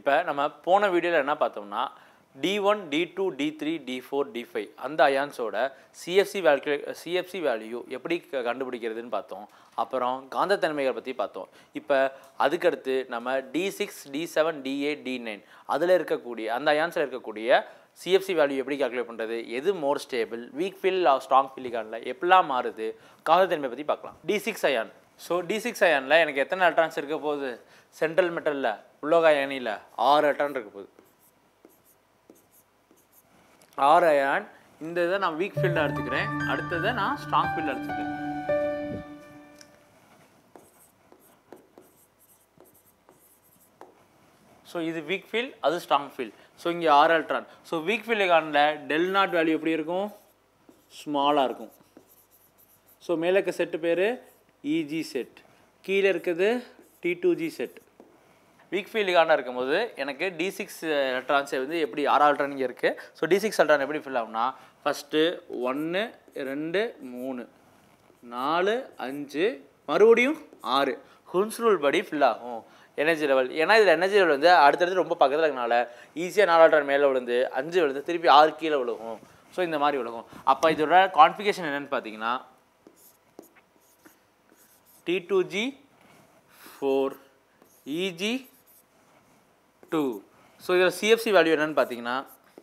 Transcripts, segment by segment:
இப்போ நம்ம போன வீடியோவில் என்ன பார்த்தோம்னா D one D two D three D four D five அந்த அயான்ஸோட சிஎஃப்சி வேல்யூ சிஎஃப்சி வேல்யூ எப்படி க- கண்டுபிடிக்கிறதுன்னு பார்த்தோம் அப்புறம் காந்தத்தன்மைகளை பற்றி பார்த்தோம் இப்போ அதுக்கடுத்து நம்ம D six D seven D eight D nine அதில் இருக்கக்கூடிய அந்த அயான்ஸில் இருக்கக்கூடிய சிஎஃப்சி வேல்யூ எப்படி கால்குலேட் பண்ணுறது எது more stable weak field strong ஃபில்லிகானில் எப்படிலாம் மாறுது காந்தத்தன்மை பற்றி பார்க்கலாம் D six ion so D six அயானில் எனக்கு எத்தனை எலக்ட்ரான்ஸ் இருக்க போகுது சென்ட்ரல் மெட்டலில் உலோக அயனியில் ஆறு எலக்ட்ரான் இருக்க போகுது ஆறு அயான் இந்த இதை நான் வீக் ஃபீல்டாக எடுத்துக்கிறேன் அடுத்ததை நான் ஸ்ட்ராங் ஃபீல்டாக எடுத்துக்கிறேன் ஸோ இது வீக் ஃபீல் அது ஸ்ட்ராங் ஃபீல் ஸோ இங்கே ஆர் எலக்ட்ரான் ஸோ வீக் ஃபீல்டுக்கான டெல் நாட் வேல்யூ எப்படி இருக்கும் ஸ்மாலாக இருக்கும் ஸோ மேலே இருக்க செட்டு பேர் இஜி செட் கீழே இருக்குது T two G set weak ஃபீல்டுக்கான இருக்கும்போது எனக்கு டி சிக்ஸ் எலக்ட்ரான்ஸை வந்து எப்படி ஆறு எலக்ட்ரான் இங்கே இருக்குது ஸோ டி சிக்ஸ் எலக்ட்ரான் எப்படி ஃபில் ஆகும்னா ஃபஸ்ட்டு ஒன்று ரெண்டு மூணு நாலு அஞ்சு மறுபடியும் ஆறு ஹுன்ஸ் ரூல் படி ஃபில் ஆகும் எனர்ஜி லெவல் ஏன்னா இதில் எனர்ஜி லெவல் வந்து அடுத்தடுத்து ரொம்ப பக்கத்தில் இருக்கனால ஈஸியாக நாலு எலக்ட்ரான் மேலே விழுந்து அஞ்சு விழுந்து திருப்பி ஆறு கீழே விழுகும் ஸோ இந்த மாதிரி விழுகும் அப்போ இதோட கான்ஃபிகேஷன் என்னன்னு பார்த்தீங்கன்னா T two G four EG two so இதில் சிஎஃப்சி வேல்யூ என்னன்னு பார்த்தீங்கன்னா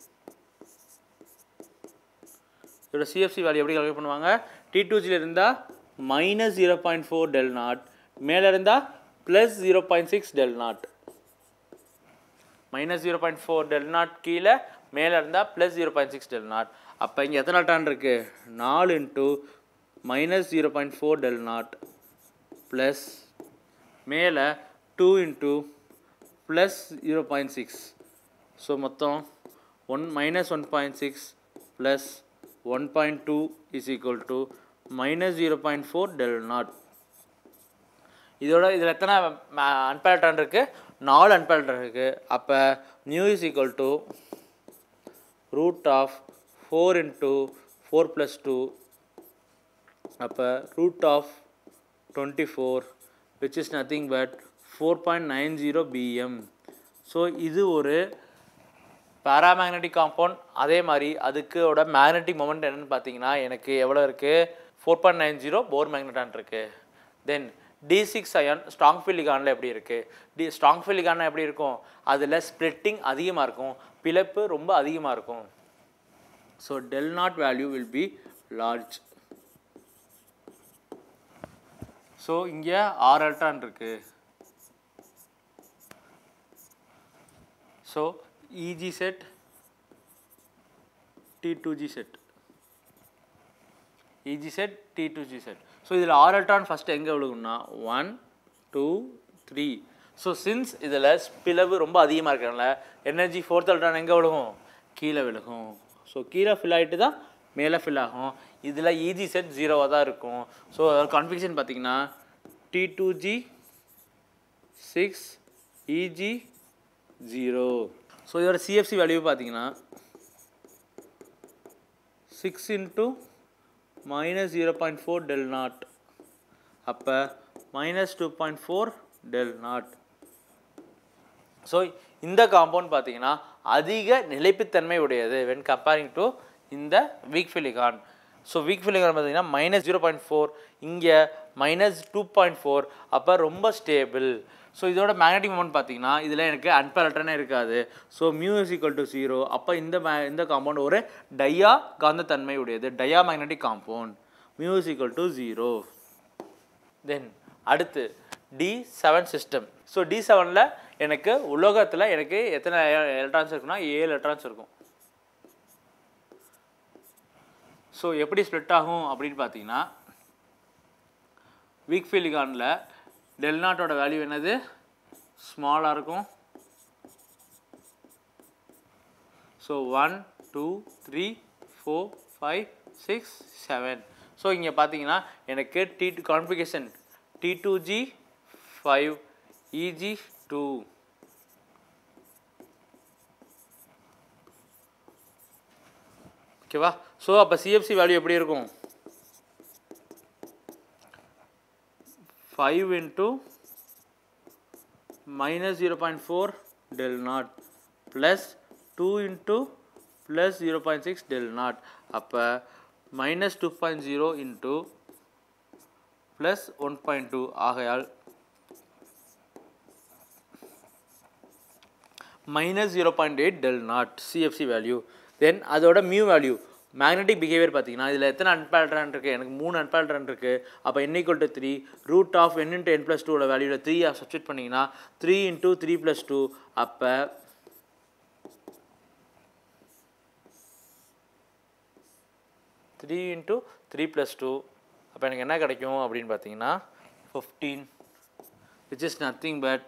இதோட சிஎஃப்சி வேல்யூ எப்படி கால்குலேட் பண்ணுவாங்க டி டூ ஜியில் இருந்தால் minus zero point four del naught மேலே இருந்தால் plus zero point six del naught minus zero point four del naught கீழே மேலே இருந்தால் plus zero point six del naught அப்போ இங்கே எத்தனை டான் இருக்குது நாலு into minus zero point four del naught plus மேலே two into plus zero point six so மொத்தம் one minus one point six plus one point two is equal to minus zero point four del naught இதோட இதில் எத்தனை அன்பேலட்ரான் இருக்குது நாலு அன்பேலட்ரான் இருக்குது அப்போ mu is equal to root of four into four plus two அப்போ root of twenty four which is nothing but four point nine zero BM so இது ஒரு பேராமேக்னெட்டிக் காம்பவுண்ட் அதே மாதிரி அதுக்கோட மேக்னெட்டிக் மொமெண்ட் என்னன்னு பார்த்தீங்கன்னா எனக்கு எவ்வளோ இருக்குது ஃபோர் பாயிண்ட் நைன் ஜீரோ போர் மேக்னட்டான் இருக்குது then D six ion strong ஃபில்லிகானில் எப்படி இருக்குது டி ஸ்ட்ராங் ஃபில்லிகான எப்படி இருக்கும் அதில் ஸ்ப்ளிட்டிங் அதிகமாக இருக்கும் பிளப்பு ரொம்ப அதிகமாக இருக்கும் so del naught value will be large so இங்கே ஆறு எலக்ட்ரான் இருக்குது so EG set T two G set EG set T two G set so இதில் ஆறு எலக்ட்ரான் ஃபஸ்ட்டு எங்கே விழுகும்னா one two three so since இதில் பிளவு ரொம்ப அதிகமாக இருக்கிறனால எனர்ஜி ஃபோர்த் எலக்ட்ரான் எங்கே விழுகும் கீழே விழுகும் ஸோ கீழே ஃபில் ஆகிட்டு தான் மேலே ஃபில் ஆகும் இதில் இஜி செட் ஜீரோவாக தான் இருக்கும் ஸோ கான்ஃபிகேஷன் பார்த்தீங்கன்னா T two G six EG zero so இதோட சிஎஃப்சி வேல்யூ பார்த்தீங்கன்னா six into minus zero point four del naught அப்போ minus two point four del naught so இந்த காம்பவுண்ட் பார்த்தீங்கன்னா அதிக நிலைப்புத்தன்மை உடையது வென் கம்பேரிங் டு இந்த வீக் ஃபிலிகான் ஸோ வீக் ஃபிலிகான் பார்த்தீங்கன்னா மைனஸ் ஜீரோ பாயிண்ட் ஃபோர் இங்கே மைனஸ் டூ பாயிண்ட் ஃபோர் அப்போ ரொம்ப ஸ்டேபிள் ஸோ இதோட மேக்னெட்டிக் மொமெண்ட் பார்த்தீங்கன்னா இதில் எனக்கு அன்பேலட்டனே இருக்காது so mu is equal to zero அப்போ இந்த மே இந்த காம்பவுண்ட் ஒரு டையா காந்தத்தன்மை உடையது diamagnetic compound mu is equal to zero then அடுத்து டி செவன் சிஸ்டம் ஸோ டி செவனில் எனக்கு உலோகத்தில் எனக்கு எத்தனை எலக்ட்ரான்ஸ் இருக்குன்னா ஏழு எலக்ட்ரான்ஸ் இருக்கும் ஸோ எப்படி ஸ்ப்ளிட் ஆகும் அப்படின்னு பார்த்தீங்கன்னா வீக் ஃபீலிகானில் டெல் நாட்டோட வேல்யூ என்னது ஸ்மாலாக இருக்கும் so one two three four five six seven so இங்கே பார்த்தீங்கன்னா எனக்கு T two configuration T two G five EG two ஓகேவா ஸோ அப்போ சிஎஃப்சி வேல்யூ எப்படி இருக்கும் five into minus zero point four del naught plus two into plus zero point six del naught அப்போ minus two point zero into plus one point two ஆகையால் minus zero point eight del naught CFC value then அதோட mu value magnetic behaviour பார்த்தீங்கன்னா இதில் எத்தனை அன்பேல்ட்ரன் இருக்குது எனக்கு மூணு அன்பேல்ட்ரன் இருக்குது அப்போ n equal to three root of n into N plus டூவோட வேல்யூவில் த்ரீ சப்ஸ்டியூட் பண்ணிங்கன்னா three into three plus two அப்போ three into three plus two அப்போ எனக்கு என்ன கிடைக்கும் அப்படின்னு பார்த்தீங்கன்னா fifteen which is nothing but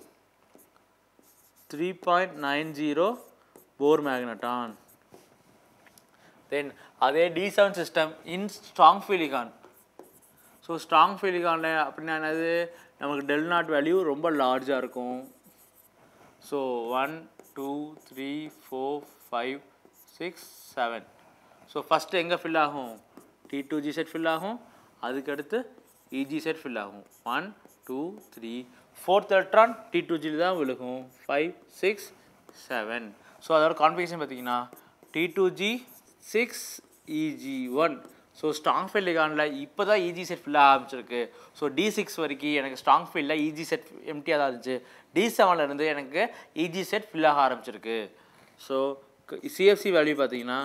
three point nine zero bore magneton then அதே D seven system in strong field ligand so strong ஃபிலிகானில் அப்படின்னா என்னது நமக்கு டெல் நாட் வேல்யூ ரொம்ப லார்ஜாக இருக்கும் so one two three four five six seven so first எங்கே fill ஆகும் T two G set fill ஆகும் அதுக்கடுத்து இஜி செட் ஃபில் ஆகும் one two three fourth electron T two ஜியில் தான் விழுகும் ஃபைவ் சிக்ஸ் செவன் ஸோ அதோட கான்ஃபிகேஷன் பார்த்தீங்கன்னா T two G six EG one so strong field லிகானில் இப்போ தான் இஜி செட் ஃபில் ஆரம்பிச்சிருக்கு ஸோ டி சிக்ஸ் வரைக்கும் எனக்கு ஸ்ட்ராங் ஃபீல்டில் இஜி செட் எம்டியாக தான் இருந்துச்சு டி செவன்லேருந்து எனக்கு இஜி செட் ஃபில் ஆக ஆரம்பிச்சிருக்கு ஸோ சிஎஃப்சி வேல்யூ பார்த்தீங்கன்னா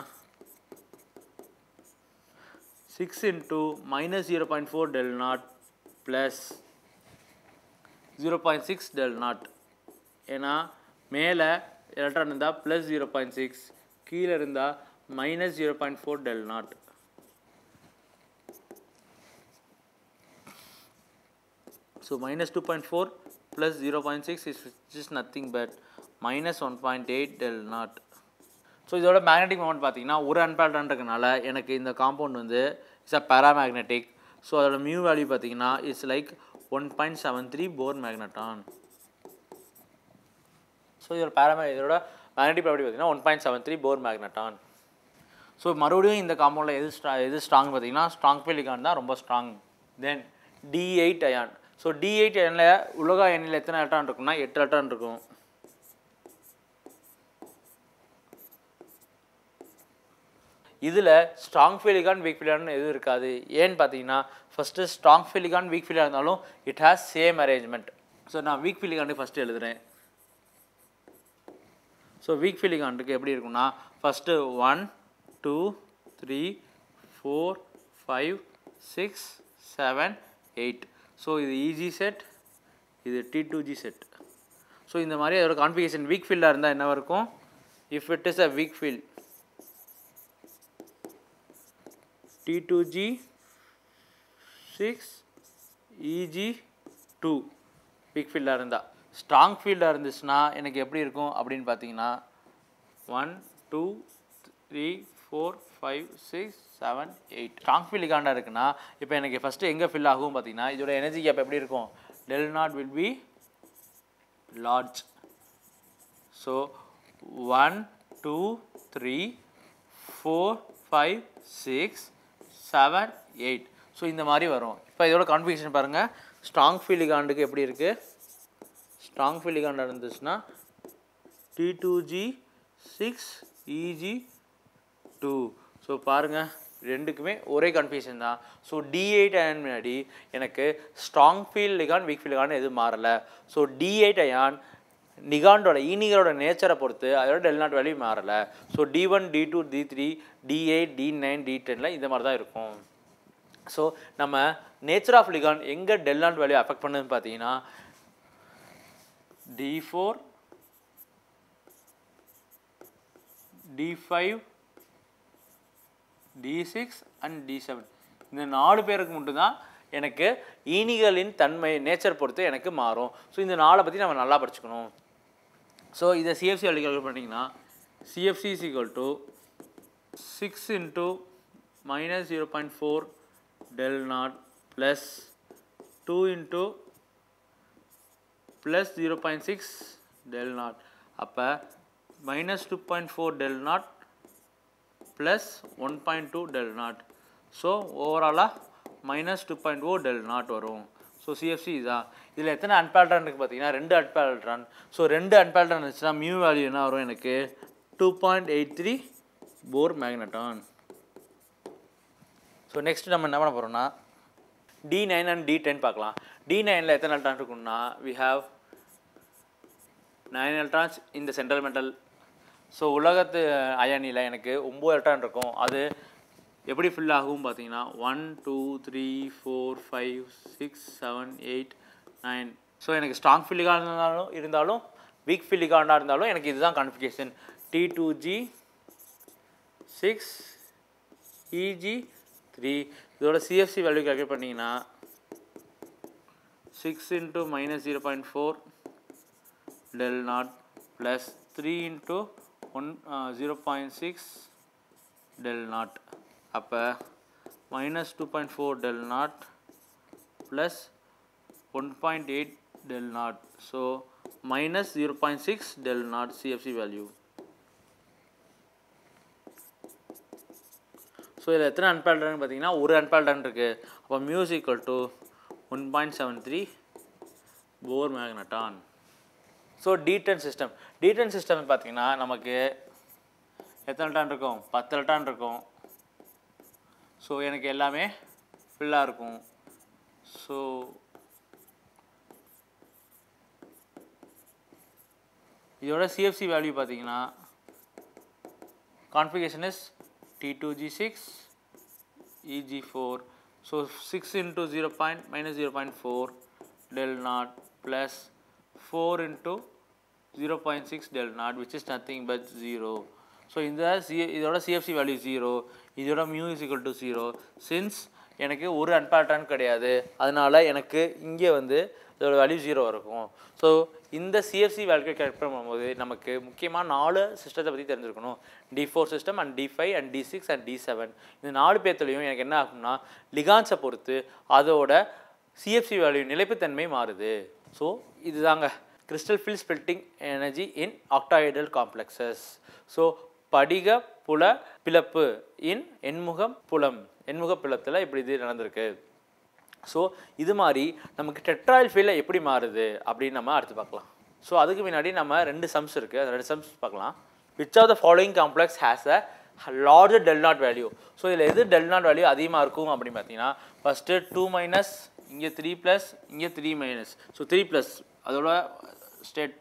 six into minus zero point four del naught plus zero point six del naught ஏன்னா மேலே எலக்ட்ரான் இருந்தால் ப்ளஸ் ஜீரோ பாயிண்ட் சிக்ஸ் கீழே இருந்தால் minus zero point four del naught so minus two point four plus zero point six is is nothing but minus one point eight del naught so இதோட magnetic moment பார்த்தீங்கன்னா ஒரு அன்பேல்ட்ன்றதுனால எனக்கு இந்த compound வந்து it's a paramagnetic so அதோட mu value பார்த்தீங்கன்னா it's like one point seven three four magneton so இதோட பேராமே இதோட மேக்னெட்டிக் ப்ராப்பர்ட்டி பார்த்தீங்கன்னா one point seven three four magneton so மறுபடியும் இந்த காம்பவுண்டில் எது ஸ்ட்ரா எது ஸ்ட்ராங் பார்த்தீங்கன்னா ஸ்ட்ராங் ஃபீலிகான் தான் ரொம்ப strong then D eight ion so D eight அயனில் உலக எண்ணில் எத்தனை எலக்ட்ரான் இருக்கும்னா எட்டு எலக்ட்ரான் இருக்கும் இதில் ஸ்ட்ராங் ஃபீலிகான் வீக் ஃபீலிகான் எதுவும் இருக்காது ஏன்னு பார்த்தீங்கன்னா ஃபஸ்ட்டு ஸ்ட்ராங் ஃபீலிகான் வீக் ஃபீலிகாக இருந்தாலும் it has same arrangement so நான் வீக் ஃபீலிகானுக்கு ஃபஸ்ட்டு எழுதுகிறேன் ஸோ வீக் ஃபீலிகானுக்கு எப்படி இருக்கும்னா first one two three four five six seven eight so இது இஜி செட் இது T two G set so இந்த மாதிரி அதோட கான்ஃபிகேஷன் வீக் ஃபீல்டாக இருந்தால் என்ன இருக்கும் if it is a weak field T2G 6 EG 2 weak ஃபீல்டாக இருந்தால் ஸ்ட்ராங் ஃபீல்டாக இருந்துச்சுன்னா எனக்கு எப்படி இருக்கும் அப்படின்னு பார்த்தீங்கன்னா one two three four five six seven eight strong field காண்டாக இருக்குன்னா இப்போ எனக்கு ஃபஸ்ட்டு எங்கே ஃபில் ஆகும் பார்த்தீங்கன்னா இதோட எனர்ஜி கேப் எப்படி இருக்கும் del naught will be large so one two three four five six seven eight so இந்த மாதிரி வரும் இப்போ இதோட கான்ஃபிகேஷன் பாருங்கள் ஸ்ட்ராங் ஃபீலிகாண்டுக்கு எப்படி இருக்குது ஸ்ட்ராங் ஃபீலிகாண்டாக இருந்துச்சுன்னா T two G six EG two so பாருங்கள் ரெண்டுக்குமே ஒரே கன்ஃபியூஷன் தான் ஸோ டி எயிட் அயான் முன்னாடி எனக்கு strong field ligand weak field ligand எதுவும் மாறலை ஸோ டி எயிட் அயான் நிகாண்டோட ஈனிகளோட நேச்சரை பொறுத்து அதோட டெல் நாட் வேல்யூ மாறலை so D one D two D three D eight D nine D டெனில் இந்த மாதிரி தான் இருக்கும் ஸோ நம்ம நேச்சர் ஆஃப் லிகான் எங்கே டெல் நாட் வேல்யூ அஃபெக்ட் பண்ணுதுன்னு பார்த்தீங்கன்னா D four D five D six and D seven இந்த நாலு பேருக்கு மட்டும்தான் எனக்கு ஈனிகளின் தன்மை நேச்சர் பொறுத்து எனக்கு மாறும் ஸோ இந்த நாளை பற்றி நம்ம நல்லா படிச்சுக்கணும் ஸோ இதை சிஎஃப்சி அப்படி கால்குலேட் பண்ணிங்கன்னா CFSE is equal to six into minus zero point four del naught plus two into plus zero point six del naught அப்போ minus two point four del naught plus one point two del naught so ஓவராலாக minus two point o del naught வரும் so CFSE இதான் இதில் எத்தனை அன்பேல்ட்ரான் இருக்குது பார்த்தீங்கன்னா ரெண்டு அன்பேல்ட்ரான் so ரெண்டு அன்பேல்ட்ரான் இருந்துச்சுன்னா மியூ வேல்யூ என்ன வரும் எனக்கு two point eight three four magneton so next நம்ம என்ன பண்ண போகிறோம்னா D nine and D ten பார்க்கலாம் டி நைனில் எத்தனை எலக்ட்ரான் இருக்கும்னா வி ஹாவ் நைன் எலக்ட்ரான்ஸ் இந்த சென்ட்ரல் மெட்டல் ஸோ உலகத்து அயனியில் எனக்கு ஒம்பது எலக்ட்ரான் இருக்கும் அது எப்படி ஃபில் ஆகும் பார்த்தீங்கன்னா one two three four five six seven eight nine so எனக்கு ஸ்ட்ராங் ஃபில்லிகாக இருந்தாலும் இருந்தாலும் வீக் ஃபில்லிகாண்டாக இருந்தாலும் எனக்கு இதுதான் configuration T two G six EG three இதோட சிஎஃப்சி வேல்யூ கால்குலேட் பண்ணிங்கன்னா six into minus zero point four del naught plus 3 into 1 uh, 0.6 del naught அப்போ minus two point four del naught plus one point eight del naught so minus zero point six del naught CFC value so இதில் எத்தனை அன்பேல்டன் பார்த்தீங்கன்னா ஒரு அன்பேல்டன் இருக்குது அப்போ mu is equal to one point seven three four magneton so D ten system D ten system பார்த்தீங்கன்னா நமக்கு எத்தனை டன் இருக்கும் பத்து டன் இருக்கும் ஸோ எனக்கு எல்லாமே ஃபில்லாக இருக்கும் ஸோ இதோட சிஎஃப்சி வேல்யூ பார்த்தீங்கன்னா configuration is T two G six EG four so six into zero point minus zero point four del naught plus 4 into 0.6 del naught which is nothing but 0 so இந்த C இதோட CFC value zero இதோட mu is equal to zero since எனக்கு ஒரு அன்பேட்டன் கிடையாது அதனால எனக்கு இங்கே வந்து இதோட வேல்யூ ஜீரோ இருக்கும் ஸோ இந்த சிஎஃப்சி வேல்யூ கரெக்ட் பண்ணும்போது நமக்கு முக்கியமாக நாலு சிஸ்டத்தை பற்றி தெரிஞ்சிருக்கணும் D four system and D five and D six and D seven இந்த நாலு பேர்த்துலையும் எனக்கு என்ன ஆகும்னா லிகான்ஸை பொறுத்து அதோட சிஎஃப்சி வேல்யூ நிலைப்புத்தன்மை மாறுது ஸோ இதுதாங்க crystal field splitting energy in octahedral complexes so படிக புல பிளப்பு இன் எண்முகம் புலம் எண்முக பிளத்தில் இப்படி இது நடந்திருக்கு ஸோ இது மாதிரி நமக்கு டெட்ராயில் ஃபீல்டில் எப்படி மாறுது அப்படின்னு நம்ம அடுத்து பார்க்கலாம் ஸோ அதுக்கு முன்னாடி நம்ம ரெண்டு சம்ஸ் இருக்குது அந்த ரெண்டு சம்ஸ் பார்க்கலாம் which of the following complex has a larger del naught value so இதில் எது டெல் நாட் வேல்யூ அதிகமாக இருக்கும் அப்படின்னு பார்த்தீங்கன்னா ஃபஸ்ட்டு டூ மைனஸ் இங்கே த்ரீ ப்ளஸ் இங்கே three minus so three plus அதோட ஸ்டேட்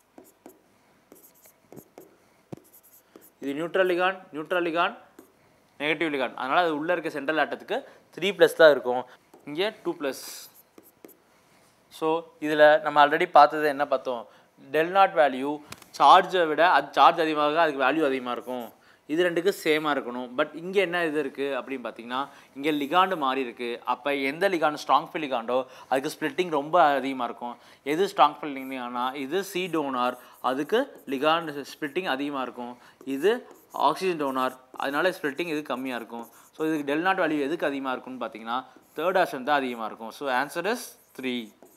இது neutral ligand neutral ligand negative ligand அதனால் அது உள்ளே இருக்க சென்ட்ரல் ஆட்டத்துக்கு த்ரீ ப்ளஸ் தான் இருக்கும் இங்கே டூ ப்ளஸ் ஸோ இதில் நம்ம ஆல்ரெடி பார்த்தது என்ன பார்த்தோம் டெல் நாட் வேல்யூ சார்ஜை விட அது சார்ஜ் அதிகமாக அதுக்கு வேல்யூ அதிகமாக இருக்கும் இது ரெண்டுக்கும் சேமாக இருக்கணும் பட் இங்கே என்ன இது இருக்குது அப்படின்னு பார்த்தீங்கன்னா இங்கே லிகாண்டு மாறி இருக்குது அப்போ எந்த லிகாண்டு ஸ்ட்ராங் ஃபில் லிகாண்டோ அதுக்கு ஸ்ப்ளிட்டிங் ரொம்ப அதிகமாக இருக்கும் எது ஸ்ட்ராங் ஃபில்லிங் ஆனால் இது சி டோனார் அதுக்கு லிகாண்டு ஸ்ப்ளிட்டிங் அதிகமாக இருக்கும் இது ஆக்சிஜன் டோனார் அதனால ஸ்ப்ளிட்டிங் இது கம்மியாக இருக்கும் ஸோ இதுக்கு டெல் நாட் வேல்யூ எதுக்கு அதிகமாக இருக்கும்னு பார்த்தீங்கன்னா தேர்ட் ஆப்ஷன் தான் அதிகமாக இருக்கும் so answer is three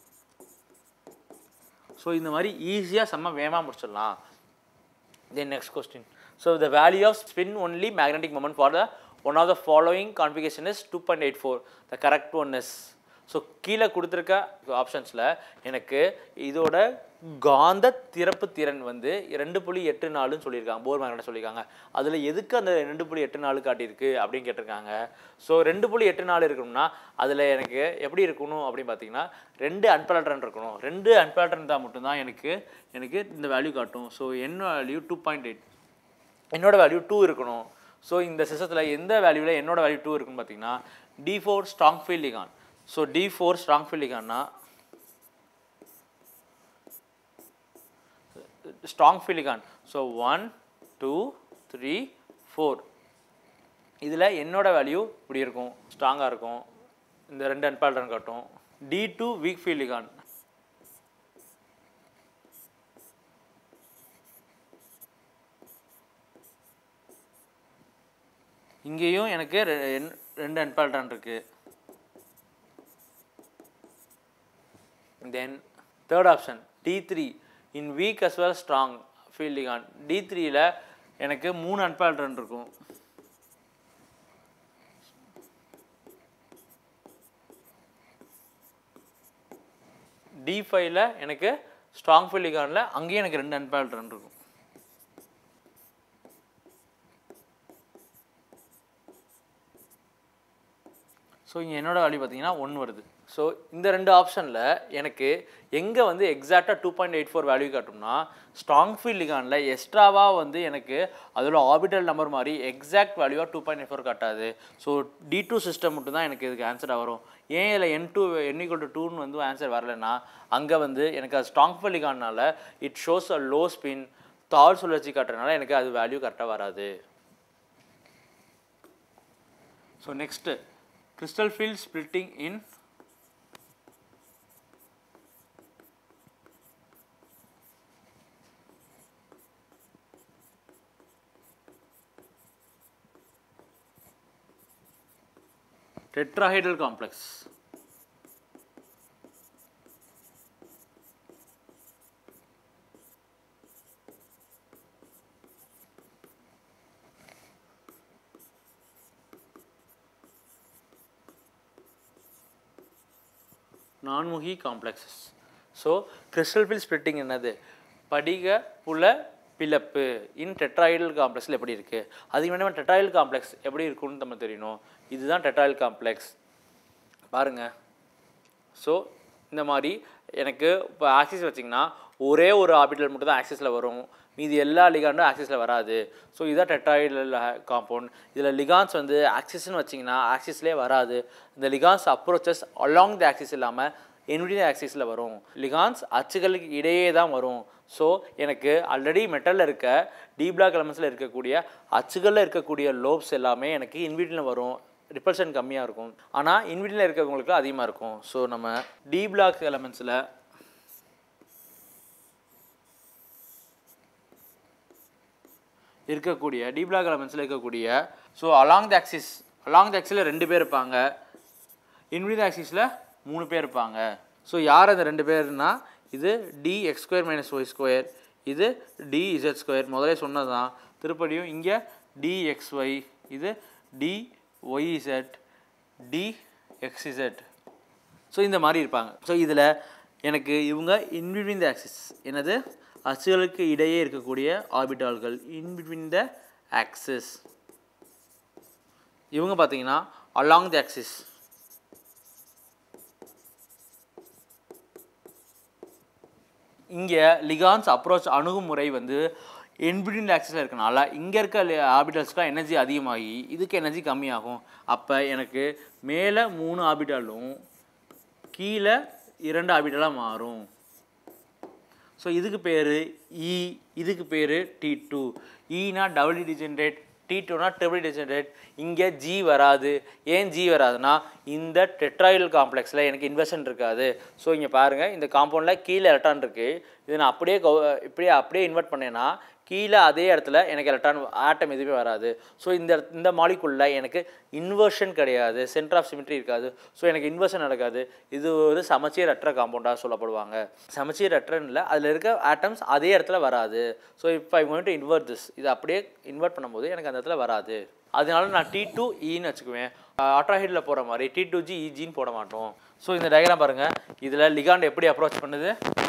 so இந்த மாதிரி ஈஸியாக செம்ம வேகமாக முடிச்சிடலாம் then next question so the value of spin only magnetic moment for the one of the following configuration is two point eight four the correct one is so கீழே கொடுத்துருக்க ஆப்ஷன்ஸில் எனக்கு இதோட காந்த திறப்பு திறன் வந்து ரெண்டு புள்ளி எட்டு நாலுன்னு சொல்லியிருக்காங்க போர் மேக்னெட் சொல்லியிருக்காங்க அதில் எதுக்கு அந்த ரெண்டு புள்ளி எட்டு நாலு காட்டியிருக்கு அப்படின்னு கேட்டிருக்காங்க ஸோ ரெண்டு புள்ளி எட்டு நாலு இருக்கணும்னா அதில் எனக்கு எப்படி இருக்கணும் அப்படின்னு பார்த்தீங்கன்னா ரெண்டு அன்பேலட்ரன் இருக்கணும் ரெண்டு அன்பேலட்ரன் தான் மட்டும்தான் எனக்கு எனக்கு இந்த வேல்யூ காட்டும் ஸோ என்ன வேல்யூ டூ பாயிண்ட் எயிட் என்னோட வேல்யூ டூ இருக்கணும் ஸோ இந்த சிஸ்டத்தில் எந்த வேல்யூவில் என்னோட வேல்யூ டூ இருக்குன்னு பார்த்தீங்கன்னா D four strong field ligand so D four strong field லிகான்னா strong field ligand so one two three four இதில் என்னோட வேல்யூ இப்படி இருக்கும் ஸ்ட்ராங்காக இருக்கும் இந்த ரெண்டு அன்பேல்டன் காட்டும் டி டூ வீக் ஃபிலிகான் இங்கேயும் எனக்கு ரெ- என்- ரெண்டு அன்பேல்டன் இருக்குது then third option D three in weak as well strong fielding on D த்ரீயில் எனக்கு மூணு அன்பேல்டன் இருக்கும் டி ஃபைவ்ல எனக்கு ஸ்ட்ராங் ஃபீல்ட் லிகானில் அங்கேயும் எனக்கு ரெண்டு அன்பேல்ட் ரன் இருக்கும் ஸோ இங்கே என்னோட வேல்யூ பார்த்தீங்கன்னா ஒன் வருது ஸோ இந்த ரெண்டு ஆப்ஷனில் எனக்கு எங்கே வந்து எக்ஸாக்டாக two point eight four value காட்டும்னா ஸ்ட்ராங் ஃபீல்ட் லிகானில் எக்ஸ்ட்ராவாக வந்து எனக்கு அதோட ஆர்பிட்டல் நம்பர் மாதிரி எக்ஸாக்ட் வேல்யூவாக டூ பாயிண்ட் எயிட் ஃபோர் காட்டாது ஸோ டி டூ சிஸ்டம் மட்டும் தான் எனக்கு இதுக்கு ஆன்சராக வரும் ஏன் இதில் N two N equal to டூன்னு வந்து ஆன்சர் வரலைன்னா அங்கே வந்து எனக்கு அது ஸ்ட்ராங் ஃபீல்ட் லிகானால it shows a low spin தாழ் சுழற்சி காட்டுறதுனால எனக்கு அது வேல்யூ கரெக்டாக வராது so next crystal field splitting in tetrahedral complex நான்முகி complexes so crystal field splitting என்னது படிக புல பிளப்பு இன் டெட்ராய்டல் காம்ப்ளெக்ஸில் எப்படி இருக்குது அதுக்கு வேணுமா டெட்ராய்டல் காம்ப்ளெக்ஸ் எப்படி இருக்குன்னு நம்ம தெரியணும் இதுதான் டெட்ராய்டல் காம்ப்ளெக்ஸ் பாருங்கள் ஸோ இந்த மாதிரி எனக்கு இப்போ ஆக்சிஸ் வச்சிங்கன்னா ஒரே ஒரு ஆர்பிட்டல் மட்டும் தான் ஆக்சிஸில் வரும் மீதி எல்லா லிகாண்டும் ஆக்சிஸில் வராது ஸோ இதுதான் டெட்ராய்டல் காம்பவுண்ட் இதில் லிகான்ஸ் வந்து ஆக்சிஸ்னு வச்சிங்கன்னா ஆக்சிஸ்லேயே வராது இந்த ligands approaches along the axis இல்லாமல் இன்விடியன் ஆக்சிஸில் வரும் லிகான்ஸ் அச்சுகளுக்கு இடையே தான் வரும் ஸோ எனக்கு ஆல்ரெடி மெட்டலில் இருக்க டி பிளாக் எலமெண்ட்ஸில் இருக்கக்கூடிய அச்சுகளில் இருக்கக்கூடிய லோப்ஸ் எல்லாமே எனக்கு இன்விடியில் வரும் ரிப்பல்ஷன் கம்மியாக இருக்கும் ஆனால் இன்விடியில் இருக்கிறவங்களுக்கு அதிகமாக இருக்கும் ஸோ நம்ம டி பிளாக் எலமெண்ட்ஸில் இருக்கக்கூடிய டி பிளாக் எலமெண்ட்ஸில் இருக்கக்கூடிய so along the axis along the ஆக்சிஸில் ரெண்டு பேர் இருப்பாங்க இன்விடியல் ஆக்சிஸில் மூணு பேர் இருப்பாங்க ஸோ யார் அந்த ரெண்டு பேர்னா இது D X square minus Y square இது டி இசட் ஸ்கொயர் முதலே சொன்னது தான் திருப்படியும் இங்கே டி எக்ஸ் ஒய் இது D Y Z D X Z so இந்த மாதிரி இருப்பாங்க ஸோ இதில் எனக்கு இவங்க இன்பிட்வீன் த ஆக்சிஸ் என்னது அச்சுகளுக்கு இடையே இருக்கக்கூடிய ஆர்பிட்டால்கள் இன்பிட்வீன் த ஆக்சிஸ் இவங்க பார்த்தீங்கன்னா அலாங் தி ஆக்சிஸ் இங்கே லிகான்ஸ் அப்ரோச் அணுகுமுறை வந்து இன்பிட்வீன் ஆக்சிஸில் இருக்கனால இங்கே இருக்க ஆர்பிட்டல்ஸ்க்குலாம் எனர்ஜி அதிகமாகி இதுக்கு எனர்ஜி கம்மியாகும் அப்போ எனக்கு மேலே மூணு ஆர்பிட்டாலும் கீழே இரண்டு ஆர்பிட்டலாக மாறும் ஸோ இதுக்கு பேர் இ இதுக்கு பேர் டி டூ ஈனா டபுள் டிஜென்ரேட் டி டூனா ட்ரிபிள் டிஜென்ரேட் இங்கே ஜி வராது ஏன் ஜி வராதுன்னா இந்த டெட்ராய்டல் காம்ப்ளெக்ஸில் எனக்கு இன்வெர்ஷன் இருக்காது ஸோ இங்கே பாருங்கள் இந்த காம்பவுண்டில் கீழே எலக்ட்ரான் இருக்குது இது நான் அப்படியே கௌ இப்படியே அப்படியே இன்வெர்ட் பண்ணேன்னா கீழே அதே இடத்துல எனக்கு எலக்ட்ரான் ஆட்டம் எதுவுமே வராது ஸோ இந்த இடத்- இந்த மாலிகுலில் எனக்கு இன்வர்ஷன் கிடையாது சென்டர் ஆஃப் சிமெட்ரி இருக்காது ஸோ எனக்கு இன்வர்ஷன் நடக்காது இது ஒரு சமச்சீரற்ற காம்பவுண்டாக சொல்லப்படுவாங்க சமச்சீரற்றன்னு இல்லை அதில் இருக்க ஆட்டம்ஸ் அதே இடத்துல வராது ஸோ இப்போ ஐ going to invert this இது அப்படியே இன்வெர்ட் பண்ணும்போது எனக்கு அந்த இடத்துல வராது அதனால நான் டி டூ ஈன்னு வச்சுக்குவேன் ஆட்ராஹைடில் போகிற மாதிரி டி டூ ஜி இஜின்னு போட மாட்டோம் ஸோ இந்த டயக்ராம் பாருங்கள் இதில் லிகாண்ட் எப்படி அப்ரோச் பண்ணுது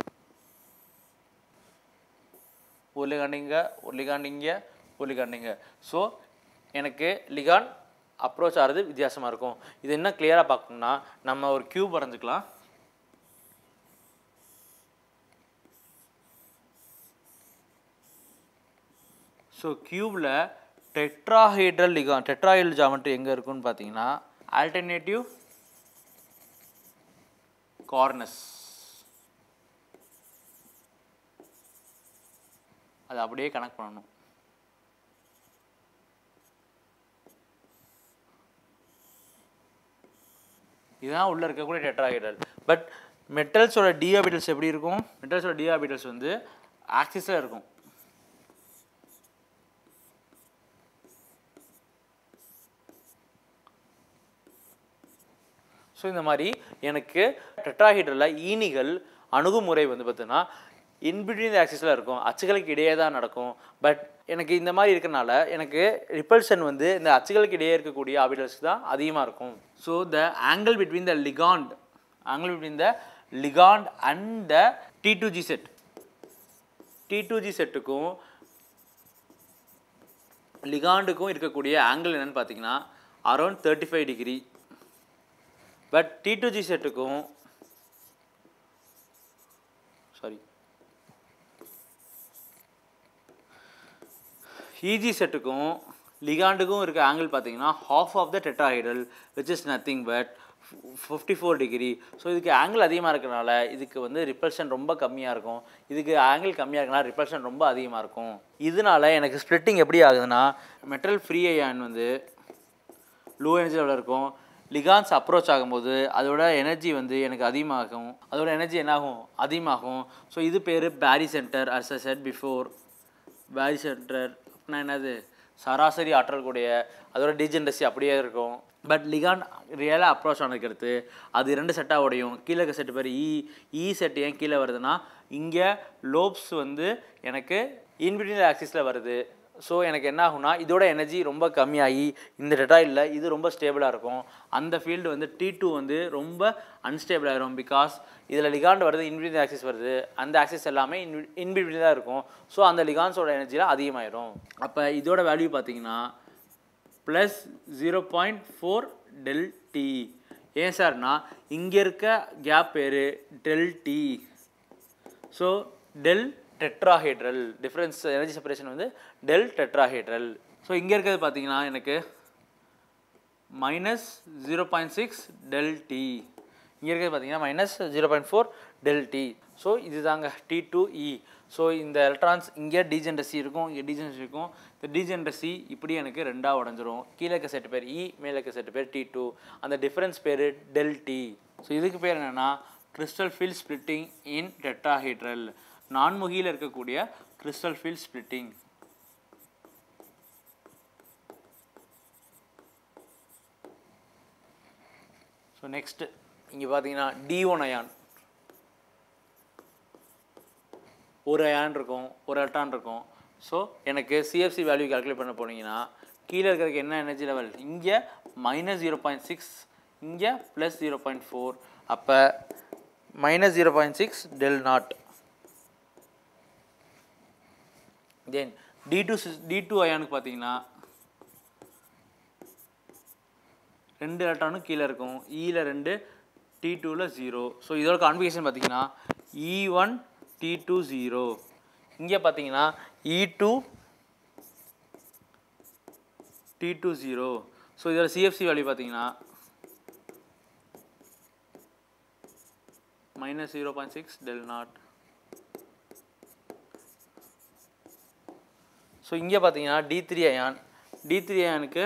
ஒரு லிகாண்ட் இங்கே ஒரு லிகாண்ட் இங்கே ஒரு லிகாண்ட் இங்கே ஸோ எனக்கு லிகாண்ட் அப்ரோச் ஆகிறது வித்தியாசமாக இருக்கும் இது என்ன கிளியராக பார்க்கணும்னா நம்ம ஒரு கியூப் வரைஞ்சிக்கலாம் ஸோ கியூபில் டெட்ராஹைட்ரல் லிகான் டெட்ராஹைட்ரல் ஜாமெட்ரி எங்கே இருக்குன்னு பார்த்தீங்கன்னா ஆல்டர்னேட்டிவ் கார்னஸ் அதை அப்படியே கனெக்ட் பண்ணணும் இதுதான் உள்ளே இருக்கக்கூடிய டெட்ராஹைட்ரல் பட் மெட்டல்ஸோட டிஆபிட்டல்ஸ் எப்படி இருக்கும் மெட்டல்ஸோட டிஆபிட்டல்ஸ் வந்து ஆக்சிஸாக இருக்கும் ஸோ இந்த மாதிரி எனக்கு டெட்ராஹைட்ரலில் ஈனிகள் அணுகுமுறை வந்து பார்த்தீங்கன்னா இன்பிட்வீன் ஆக்சிஸில் இருக்கும் அச்சுகளுக்கு இடையே தான் நடக்கும் பட் எனக்கு இந்த மாதிரி இருக்கனால எனக்கு ரிப்பல்ஷன் வந்து இந்த அச்சுகளுக்கு இடையே இருக்கக்கூடிய ஆபிடல்ஸ் தான் அதிகமாக இருக்கும் so the angle between the ligand angle between the ligand and the T two G set T two G செட்டுக்கும் லிகாண்டுக்கும் இருக்கக்கூடிய ஆங்கிள் என்னன்னு பார்த்தீங்கன்னா around thirty five degree but T two G செட்டுக்கும் சாரி இஜி செட்டுக்கும் லிகாண்டுக்கும் இருக்க ஆங்கிள் பார்த்தீங்கன்னா half of the tetrahedral which is nothing but fifty four degree so இதுக்கு ஆங்கிள் அதிகமாக இருக்கனால இதுக்கு வந்து ரிப்பல்ஷன் ரொம்ப கம்மியாக இருக்கும் இதுக்கு ஆங்கிள் கம்மியாக இருக்கனால ரிப்பல்ஷன் ரொம்ப அதிகமாக இருக்கும் இதனால எனக்கு ஸ்ப்ளிட்டிங் எப்படி ஆகுதுன்னா மெட்டல் ஃப்ரீ அயான் வந்து லோ எனர்ஜி லெவலில் இருக்கும் லிகான்ஸ் அப்ரோச் ஆகும்போது அதோட எனர்ஜி வந்து எனக்கு அதிகமாகும் அதோட எனர்ஜி என்னாகும் அதிகமாகும் ஸோ இது பேர் barycentre as a set before barycentre அப்படின்னா என்னது சராசரி ஆற்றல் கூடிய அதோட டீஜென்டசி அப்படியே இருக்கும் பட் லிகான் ரியலாக அப்ரோச் ஆனதுக்கு அடுத்து அது ரெண்டு செட்டாக உடையும் கீழே இருக்க செட்டு பேர் இ இ செட் ஏன் கீழே வருதுன்னா இங்கே லோப்ஸ் வந்து எனக்கு இன்பிட்வீன் ஆக்சிஸில் வருது ஸோ எனக்கு என்ன ஆகும்னா இதோட எனர்ஜி ரொம்ப கம்மியாகி இந்த டெட்டாயில் இது ரொம்ப ஸ்டேபிளாக இருக்கும் அந்த ஃபீல்டு வந்து டி டூ வந்து ரொம்ப அன்ஸ்டேபிள் ஆயிரும் பிகாஸ் இதில் லிகாண்ட் வருது இன்பிட்வீன் ஆக்சிஸ் வருது அந்த ஆக்சிஸ் எல்லாமே இன் இன்பிட்வீன் தான் இருக்கும் ஸோ அந்த லிகான்ஸோட எனர்ஜிலாம் அதிகமாயிரும் அப்போ இதோட வேல்யூ பார்த்தீங்கன்னா plus zero point four del T ஏன் சார்னா இங்கே இருக்க கேப் பேர் del T so del tetrahedral difference energy separation வந்து டெல் டெட்ராஹைட்ரல் ஸோ இங்கே இருக்கிறது பார்த்தீங்கன்னா எனக்கு minus zero point six del T இங்கே இருக்கிறது பார்த்தீங்கன்னா minus zero point four del T so இதுதாங்க டி டூ இ ஸோ இந்த எலக்ட்ரான்ஸ் இங்கே டீஜென்டசி இருக்கும் இங்கே டீஜென்டசி இருக்கும் இந்த டீஜென்டசி இப்படி எனக்கு ரெண்டாக உடஞ்சிரும் கீழே இருக்க செட்டு பேர் இ மேலே இருக்க செட்டு பேர் டி டூ அந்த டிஃப்ரென்ஸ் பேர் டெல் டி ஸோ இதுக்கு பேர் என்னென்னா crystal field splitting in tetrahedral நான்முகியில் இருக்கக்கூடிய crystal field splitting so next இங்கே பார்த்தீங்கன்னா டி ஒன் அயான் ஒரு அயான் இருக்கும் ஒரு எலக்ட்ரான் இருக்கும் ஸோ எனக்கு சிஎஃப்சி வேல்யூ கால்குலேட் பண்ண போனீங்கன்னா கீழே இருக்கிறதுக்கு என்ன எனர்ஜி லெவல் இங்கே மைனஸ் ஜீரோ பாயிண்ட் சிக்ஸ் இங்கே ப்ளஸ் ஜீரோ பாயிண்ட் ஃபோர் அப்போ minus zero point six del naught then D two D two அயானுக்கு பார்த்தீங்கன்னா ரெண்டு எலக்ட்ரானும் கீழே இருக்கும் இயில் ரெண்டு டி டூவில் ஜீரோ ஸோ இதோட கான்ஃபிகேஷன் பார்த்தீங்கன்னா E one D two zero இங்கே பார்த்தீங்கன்னா E two D two zero so இதோட சிஎஃப்சி வேல்யூ பார்த்தீங்கன்னா minus zero point six del naught so இங்கே பார்த்தீங்கன்னா D three ion D three அயானுக்கு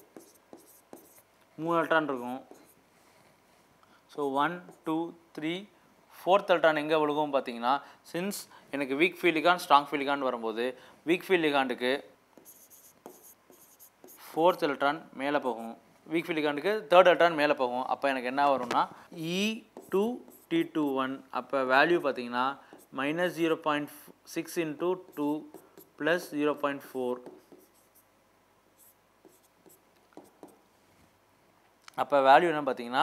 மூணு எலக்ட்ரான் இருக்கும் so one two three fourth electron எங்கே விழுகும் பார்த்தீங்கன்னா சின்ஸ் எனக்கு வீக் ஃபீலிகான் ஸ்ட்ராங் ஃபீலிகான் வரும்போது வீக் ஃபீலிகாண்டுக்கு ஃபோர்த் எலக்ட்ரான் மேலே போகும் வீக் ஃபீலிகாண்டுக்கு தேர்ட் எலக்ட்ரான் மேலே போகும் அப்போ எனக்கு என்ன வரும்னா E two D two one அப்போ வேல்யூ பார்த்தீங்கன்னா minus zero point six into two plus zero point four அப்போ வேல்யூ என்ன பார்த்தீங்கன்னா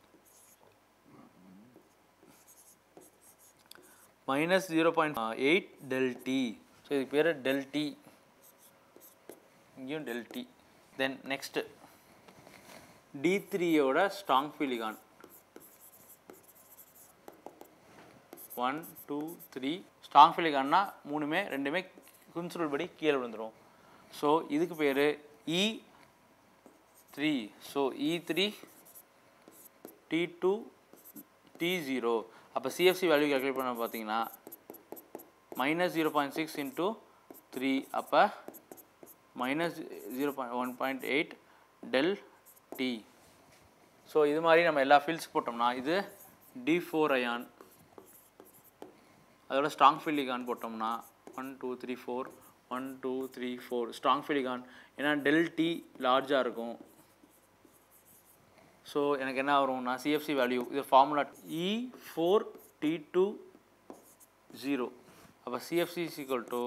minus zero point eight del T so இதுக்கு பேர் டெல் டி இங்கேயும் del T then next D த்ரீயோட strong field ligand one two three strong ஃபிலிகான்னா மூணுமே ரெண்டுமே குன்சுருள் படி கீழே விழுந்துடும் ஸோ இதுக்கு பேர் E three so E three T two T zero அப்போ சிஎஃப்சி வேல்யூ கால்குலேட் பண்ண பார்த்தீங்கன்னா minus zero point six into three அப்போ minus zero point one point eight del T so இது மாதிரி நம்ம எல்லா ஃபீல்ட்ஸ் போட்டோம்னா இது டி ஃபோர் அயான் அதோட ஸ்ட்ராங் ஃபிலிகான் போட்டோம்னா one two three four one two three four strong field ligand ஏன்னா டெல் டி லார்ஜாக இருக்கும் ஸோ எனக்கு என்ன வரும்னா சிஎஃப்சி வேல்யூ இது formula E four T two zero அப்போ CFSE is equal to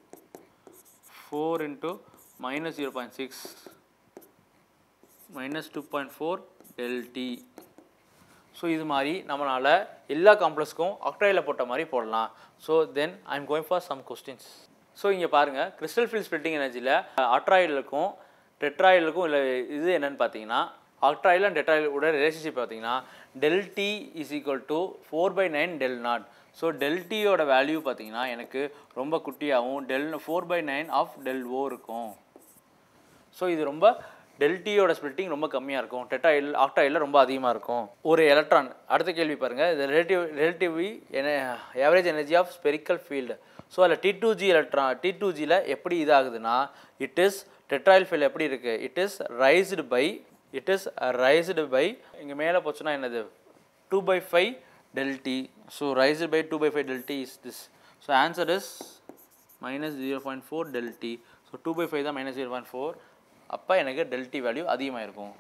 four into minus zero point six minus two point four del T so இது மாதிரி நம்மளால் எல்லா காம்ப்ளெக்ஸ்க்கும் ஆக்டைடில் போட்ட மாதிரி போடலாம் so then I am going for some questions so இங்கே பாருங்கள் கிறிஸ்டல் ஃபீல்ட் ஸ்பிளிட்டிங் எனர்ஜியில் ஆக்ட்ராய்டுக்கும் டெட்ராய்டுக்கும் இல்லை இது என்னன்னு பார்த்தீங்கன்னா ஆக்ட்ராயில் அண்ட் டெட்ராயில் உடைய ரிலேஷன்ஷிப் பார்த்தீங்கன்னா del T is equal to four by nine del naught so del டியோட வேல்யூ பார்த்தீங்கன்னா எனக்கு ரொம்ப குட்டியாகவும் del four by nine of del O இருக்கும் ஸோ இது ரொம்ப டெல்டியோட ஸ்பிளிட்டிங் ரொம்ப கம்மியாக இருக்கும் டெட்டாயில் ஆக்டாயில் ரொம்ப அதிகமாக இருக்கும் ஒரு எலக்ட்ரான் அடுத்த கேள்வி பாருங்கள் இது ரிலேட்டிவ் ரிலேட்டிவ்லி என average energy of spherical field so அதில் T two G electron T two ஜியில் எப்படி இதாகுதுன்னா இட் இஸ் டெட்ராயில் ஃபீல்டு எப்படி இருக்குது it is raised by it is raised by இங்கே மேலே போச்சுன்னா என்னது two by five del T so raised by two by five del T is this so answer is minus zero point four del T so two by five தான் minus zero point four அப்போ எனக்கு டெல்டி value அதிகமாக இருக்கும்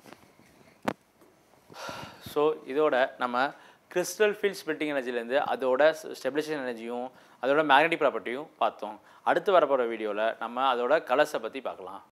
so இதோட நம்ம crystal field splitting எனர்ஜிலேருந்து அதோட stabilisation எனர்ஜியும் அதோட மேக்னெட்டிக் ப்ராப்பர்ட்டியும் பார்த்தோம் அடுத்து வரப்போகிற வீடியோவில் நம்ம அதோட கலர்ஸை பற்றி பார்க்கலாம்